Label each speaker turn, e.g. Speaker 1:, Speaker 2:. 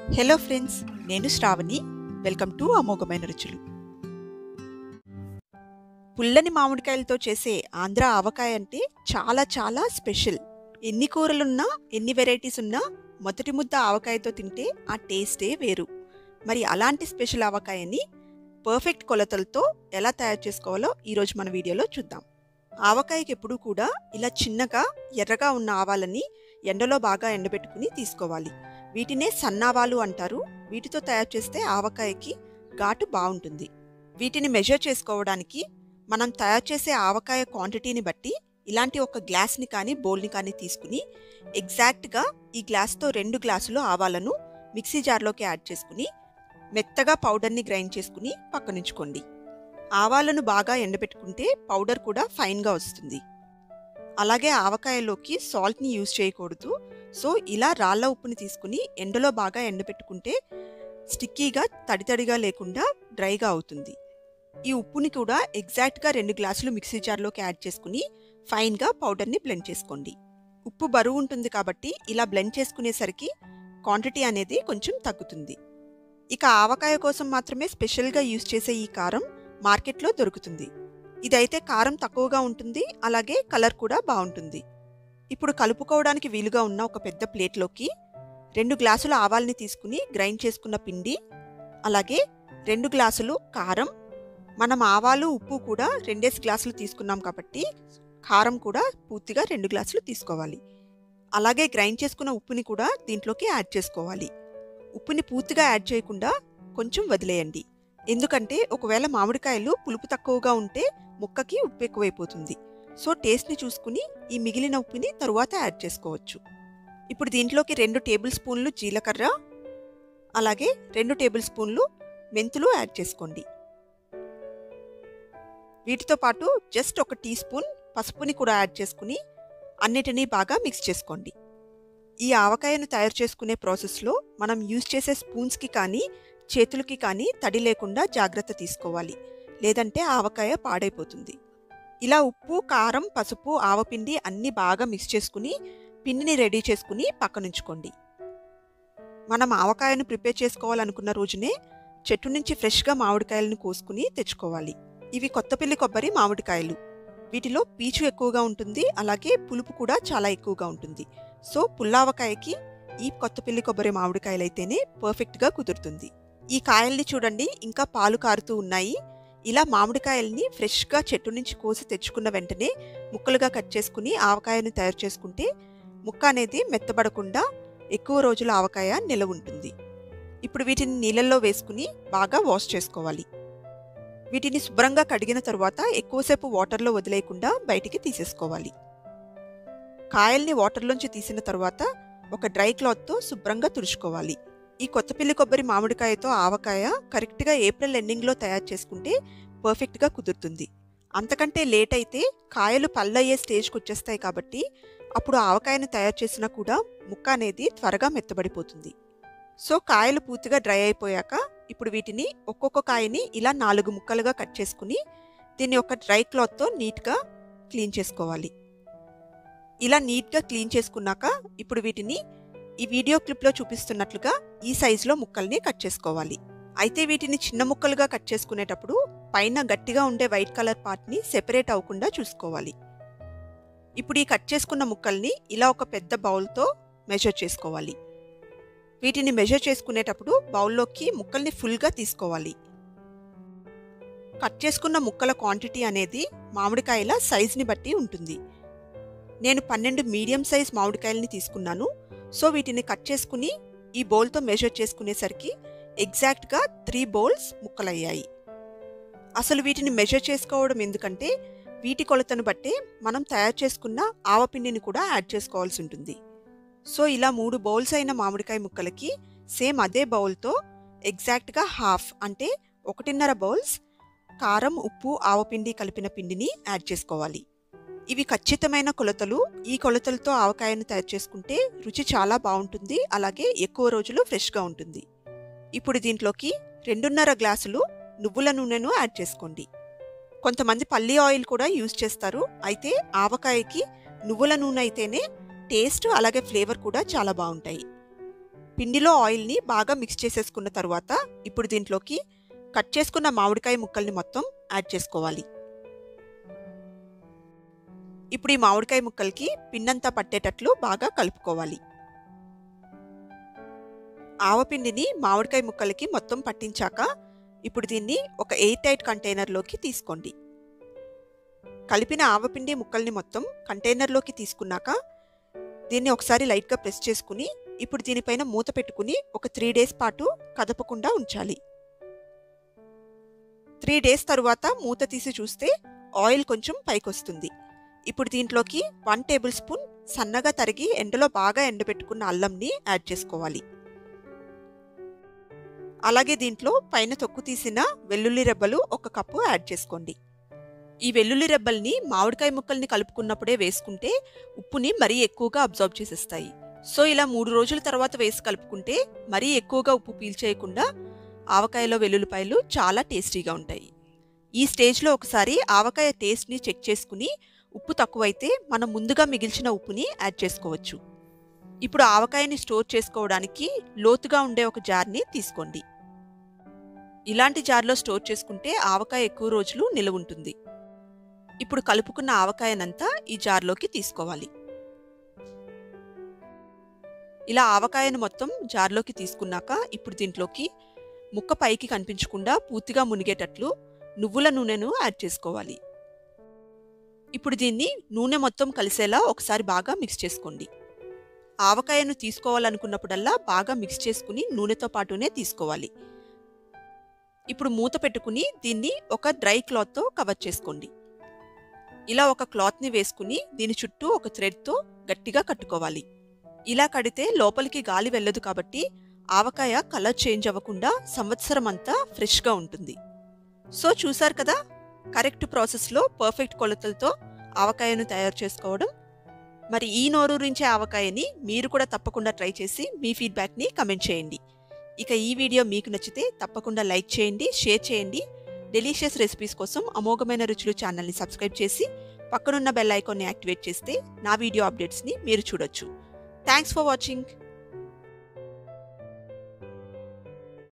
Speaker 1: hello friends నేను Shravani welcome to అమోఘమైన రుచులు పుల్లని మామిడికాయలతో చేసే ఆంధ్ర ఆవకాయ అంటే చాలా చాలా స్పెషల్ ఎన్ని కూరలున్నా ఎన్ని వెరైటీస్ ఉన్నా మొదటి ముద్ద ఆవకాయతో తింటే ఆ టేస్టే వేరు మరి అలాంటి స్పెషల్ ఆవకాయని పర్ఫెక్ట్ కొలతలతో ఎలా తయారు చేసుకోవాలో ఈరోజు మన వీడియోలో చూద్దాం ఆవకాయకి ఎప్పుడూ కూడా ఇలా చిన్నగా ఎర్రగా ఉన్న ఆవాలని ఎండలో బాగా ఎండబెట్టుకుని తీసుకోవాలి వీటినే సన్నావాలు అంటారు వీటితో తయారు చేస్తే ఆవకాయకి ఘాటు బాగుంటుంది వీటిని మెజర్ చేసుకోవడానికి మనం తయారు చేసే ఆవకాయ క్వాంటిటీని బట్టి ఇలాంటి ఒక గ్లాస్ని కానీ బౌల్ని కానీ తీసుకుని ఎగ్జాక్ట్గా ఈ గ్లాస్తో రెండు గ్లాసులు ఆవాలను మిక్సీ జార్లోకి యాడ్ చేసుకుని మెత్తగా పౌడర్ని గ్రైండ్ చేసుకుని పక్కనుంచుకోండి ఆవాలను బాగా ఎండబెట్టుకుంటే పౌడర్ కూడా ఫైన్గా వస్తుంది అలాగే ఆవకాయలోకి సాల్ట్ని యూజ్ చేయకూడదు సో ఇలా రాళ్ళ ఉప్పుని తీసుకుని ఎండలో బాగా ఎండబెట్టుకుంటే స్టిక్కీగా తడితడిగా లేకుండా డ్రైగా అవుతుంది ఈ ఉప్పుని కూడా ఎగ్జాక్ట్గా రెండు గ్లాసులు మిక్సీ జార్లోకి యాడ్ చేసుకుని ఫైన్గా పౌడర్ని బ్లెండ్ చేసుకోండి ఉప్పు బరువు ఉంటుంది కాబట్టి ఇలా బ్లెండ్ చేసుకునేసరికి క్వాంటిటీ అనేది కొంచెం తగ్గుతుంది ఇక ఆవకాయ కోసం మాత్రమే స్పెషల్గా యూజ్ చేసే ఈ కారం మార్కెట్లో దొరుకుతుంది ఇదైతే కారం తక్కువగా ఉంటుంది అలాగే కలర్ కూడా బాగుంటుంది ఇప్పుడు కలుపుకోవడానికి వీలుగా ఉన్న ఒక పెద్ద ప్లేట్లోకి రెండు గ్లాసుల ఆవాల్ని తీసుకుని గ్రైండ్ చేసుకున్న పిండి అలాగే రెండు గ్లాసులు కారం మనం ఆవాలు ఉప్పు కూడా రెండేసి గ్లాసులు తీసుకున్నాం కాబట్టి కారం కూడా పూర్తిగా రెండు గ్లాసులు తీసుకోవాలి అలాగే గ్రైండ్ చేసుకున్న ఉప్పుని కూడా దీంట్లోకి యాడ్ చేసుకోవాలి ఉప్పుని పూర్తిగా యాడ్ చేయకుండా కొంచెం వదిలేయండి ఎందుకంటే ఒకవేళ మామిడికాయలు పులుపు తక్కువగా ఉంటే ముక్కకి ఉప్పు ఎక్కువైపోతుంది సో టేస్ట్ని చూసుకుని ఈ మిగిలిన ఉప్పుని తరువాత యాడ్ చేసుకోవచ్చు ఇప్పుడు దీంట్లోకి రెండు టేబుల్ స్పూన్లు జీలకర్ర అలాగే రెండు టేబుల్ స్పూన్లు మెంతులు యాడ్ చేసుకోండి వీటితో పాటు జస్ట్ ఒక టీ స్పూన్ పసుపుని కూడా యాడ్ చేసుకుని అన్నిటినీ బాగా మిక్స్ చేసుకోండి ఈ ఆవకాయను తయారు చేసుకునే ప్రాసెస్లో మనం యూజ్ చేసే స్పూన్స్కి కానీ చేతులకి కానీ తడి లేకుండా జాగ్రత్త తీసుకోవాలి లేదంటే ఆవకాయ పాడైపోతుంది ఇలా ఉప్పు కారం పసుపు ఆవపిండి అన్నీ బాగా మిక్స్ చేసుకుని పిండిని రెడీ చేసుకుని పక్కనుంచుకోండి మనం ఆవకాయను ప్రిపేర్ చేసుకోవాలనుకున్న రోజునే చెట్టు నుంచి ఫ్రెష్గా మామిడికాయలను కోసుకుని తెచ్చుకోవాలి ఇవి కొత్తపల్లి కొబ్బరి మామిడికాయలు వీటిలో పీచు ఎక్కువగా ఉంటుంది అలాగే పులుపు కూడా చాలా ఎక్కువగా ఉంటుంది సో పుల్లావకాయకి ఈ కొత్తపల్లి కొబ్బరి మామిడికాయలు అయితేనే పర్ఫెక్ట్గా కుదురుతుంది ఈ కాయల్ని చూడండి ఇంకా పాలు కారుతూ ఉన్నాయి ఇలా మామిడికాయల్ని ఫ్రెష్గా చెట్టు నుంచి కోసి తెచ్చుకున్న వెంటనే ముక్కలుగా కట్ చేసుకుని ఆవకాయను తయారు చేసుకుంటే ముక్క అనేది మెత్తబడకుండా ఎక్కువ రోజుల ఆవకాయ నిలవ ఉంటుంది ఇప్పుడు వీటిని నీళ్ళల్లో వేసుకుని బాగా వాష్ చేసుకోవాలి వీటిని శుభ్రంగా కడిగిన తరువాత ఎక్కువసేపు వాటర్లో వదిలేయకుండా బయటికి తీసేసుకోవాలి కాయల్ని వాటర్లోంచి తీసిన తర్వాత ఒక డ్రై క్లాత్తో శుభ్రంగా తుడుచుకోవాలి ఈ కొత్తపిల్లి కొబ్బరి మామిడికాయతో ఆవకాయ కరెక్ట్గా ఏప్రిల్ ఎండింగ్లో తయారు చేసుకుంటే పర్ఫెక్ట్గా కుదురుతుంది అంతకంటే లేట్ అయితే కాయలు పళ్ళయ్యే స్టేజ్కి వచ్చేస్తాయి కాబట్టి అప్పుడు ఆవకాయను తయారు చేసినా కూడా ముక్క అనేది త్వరగా మెత్తబడిపోతుంది సో కాయలు పూర్తిగా డ్రై అయిపోయాక ఇప్పుడు వీటిని ఒక్కొక్క కాయని ఇలా నాలుగు ముక్కలుగా కట్ చేసుకుని దీన్ని ఒక డ్రై క్లాత్తో నీట్గా క్లీన్ చేసుకోవాలి ఇలా నీట్గా క్లీన్ చేసుకున్నాక ఇప్పుడు వీటిని ఈ వీడియో క్లిప్లో చూపిస్తున్నట్లుగా ఈ సైజులో ముక్కల్ని కట్ చేసుకోవాలి అయితే వీటిని చిన్న ముక్కలుగా కట్ చేసుకునేటప్పుడు పైన గట్టిగా ఉండే వైట్ కలర్ పార్ట్ని సెపరేట్ అవ్వకుండా చూసుకోవాలి ఇప్పుడు ఈ కట్ చేసుకున్న ముక్కల్ని ఇలా ఒక పెద్ద బౌల్తో మెజర్ చేసుకోవాలి వీటిని మెజర్ చేసుకునేటప్పుడు బౌల్లోకి ముక్కల్ని ఫుల్గా తీసుకోవాలి కట్ చేసుకున్న ముక్కల క్వాంటిటీ అనేది మామిడికాయల సైజుని బట్టి ఉంటుంది నేను పన్నెండు మీడియం సైజ్ మామిడికాయలని తీసుకున్నాను సో వీటిని కట్ చేసుకుని ఈ బౌల్తో మెజర్ చేసుకునేసరికి ఎగ్జాక్ట్గా త్రీ బౌల్స్ ముక్కలయ్యాయి అసలు వీటిని మెజర్ చేసుకోవడం ఎందుకంటే వీటి కొలతను బట్టే మనం తయారు చేసుకున్న ఆవపిండిని కూడా యాడ్ చేసుకోవాల్సి ఉంటుంది సో ఇలా మూడు బౌల్స్ అయిన మామిడికాయ ముక్కలకి సేమ్ అదే బౌల్తో ఎగ్జాక్ట్గా హాఫ్ అంటే ఒకటిన్నర బౌల్స్ కారం ఉప్పు ఆవపిండి కలిపిన పిండిని యాడ్ చేసుకోవాలి ఇవి ఖచ్చితమైన కొలతలు ఈ కొలతలతో ఆవకాయను తయారు చేసుకుంటే రుచి చాలా బాగుంటుంది అలాగే ఎక్కువ రోజులు ఫ్రెష్గా ఉంటుంది ఇప్పుడు దీంట్లోకి రెండున్నర గ్లాసులు నువ్వుల నూనెను యాడ్ చేసుకోండి కొంతమంది పల్లి ఆయిల్ కూడా యూజ్ చేస్తారు అయితే ఆవకాయకి నువ్వుల నూనె అయితేనే టేస్ట్ అలాగే ఫ్లేవర్ కూడా చాలా బాగుంటాయి పిండిలో ఆయిల్ని బాగా మిక్స్ చేసేసుకున్న తర్వాత ఇప్పుడు దీంట్లోకి కట్ చేసుకున్న మామిడికాయ ముక్కల్ని మొత్తం యాడ్ చేసుకోవాలి ఇప్పుడు ఈ మామిడికాయ ముక్కలకి పిండంతా పట్టేటట్లు బాగా కలుపుకోవాలి ఆవపిండిని మామిడికాయ ముక్కలకి మొత్తం పట్టించాక ఇప్పుడు దీన్ని ఒక ఎయిర్ టైట్ కంటైనర్లోకి తీసుకోండి కలిపిన ఆవపిండి ముక్కల్ని మొత్తం కంటైనర్లోకి తీసుకున్నాక దీన్ని ఒకసారి లైట్గా ప్రెస్ చేసుకుని ఇప్పుడు దీనిపైన మూత పెట్టుకుని ఒక త్రీ డేస్ పాటు కదపకుండా ఉంచాలి త్రీ డేస్ తరువాత మూత తీసి చూస్తే ఆయిల్ కొంచెం పైకొస్తుంది ఇప్పుడు దీంట్లోకి వన్ టేబుల్ స్పూన్ సన్నగా తరిగి ఎండలో బాగా ఎండబెట్టుకున్న అల్లంని యాడ్ చేసుకోవాలి అలాగే దీంట్లో పైన తొక్కు తీసిన వెల్లుల్లి రెబ్బలు ఒక కప్పు యాడ్ చేసుకోండి ఈ వెల్లుల్లి రెబ్బల్ని మామిడికాయ ముక్కల్ని కలుపుకున్నప్పుడే వేసుకుంటే ఉప్పుని మరీ ఎక్కువగా అబ్జర్వ్ చేసేస్తాయి సో ఇలా మూడు రోజుల తర్వాత వేసి కలుపుకుంటే మరీ ఎక్కువగా ఉప్పు పీల్చేయకుండా ఆవకాయలో వెల్లుల్లిపాయలు చాలా టేస్టీగా ఉంటాయి ఈ స్టేజ్లో ఒకసారి ఆవకాయ టేస్ట్ని చెక్ చేసుకుని ఉప్పు తక్కువైతే మనం ముందుగా మిగిల్చిన ఉప్పుని యాడ్ చేసుకోవచ్చు ఇప్పుడు ఆవకాయని స్టోర్ చేసుకోవడానికి లోతుగా ఉండే ఒక జార్ని తీసుకోండి ఇలాంటి జార్లో స్టోర్ చేసుకుంటే ఆవకాయ ఎక్కువ రోజులు నిలవ ఉంటుంది ఇప్పుడు కలుపుకున్న ఆవకాయనంతా ఈ జార్లోకి తీసుకోవాలి ఇలా ఆవకాయను మొత్తం జార్లోకి తీసుకున్నాక ఇప్పుడు దీంట్లోకి ముక్క పైకి కనిపించకుండా పూర్తిగా మునిగేటట్లు నువ్వుల నూనెను యాడ్ చేసుకోవాలి ఇప్పుడు దీన్ని నూనె మొత్తం కలిసేలా ఒకసారి బాగా మిక్స్ చేసుకోండి ఆవకాయను తీసుకోవాలనుకున్నప్పుడల్లా బాగా మిక్స్ చేసుకుని నూనెతో పాటునే తీసుకోవాలి ఇప్పుడు మూత పెట్టుకుని దీన్ని ఒక డ్రై క్లాత్తో కవర్ చేసుకోండి ఇలా ఒక క్లాత్ని వేసుకుని దీని చుట్టూ ఒక థ్రెడ్తో గట్టిగా కట్టుకోవాలి ఇలా కడితే లోపలికి గాలి వెళ్ళదు కాబట్టి ఆవకాయ కలర్ చేంజ్ అవ్వకుండా సంవత్సరం అంతా ఫ్రెష్గా ఉంటుంది సో చూసారు కదా కరెక్ట్ ప్రాసెస్లో పర్ఫెక్ట్ కొలతలతో ఆవకాయను తయారు చేసుకోవడం మరి ఈ నోరూరించే ఆవకాయని మీరు కూడా తప్పకుండా ట్రై చేసి మీ ఫీడ్బ్యాక్ని కమెంట్ చేయండి ఇక ఈ వీడియో మీకు నచ్చితే తప్పకుండా లైక్ చేయండి షేర్ చేయండి డెలీషియస్ రెసిపీస్ కోసం అమోఘమైన రుచులు ఛానల్ని సబ్స్క్రైబ్ చేసి పక్కనున్న బెల్ ఐకాన్ని యాక్టివేట్ చేస్తే నా వీడియో అప్డేట్స్ని మీరు చూడొచ్చు థ్యాంక్స్ ఫర్ వాచింగ్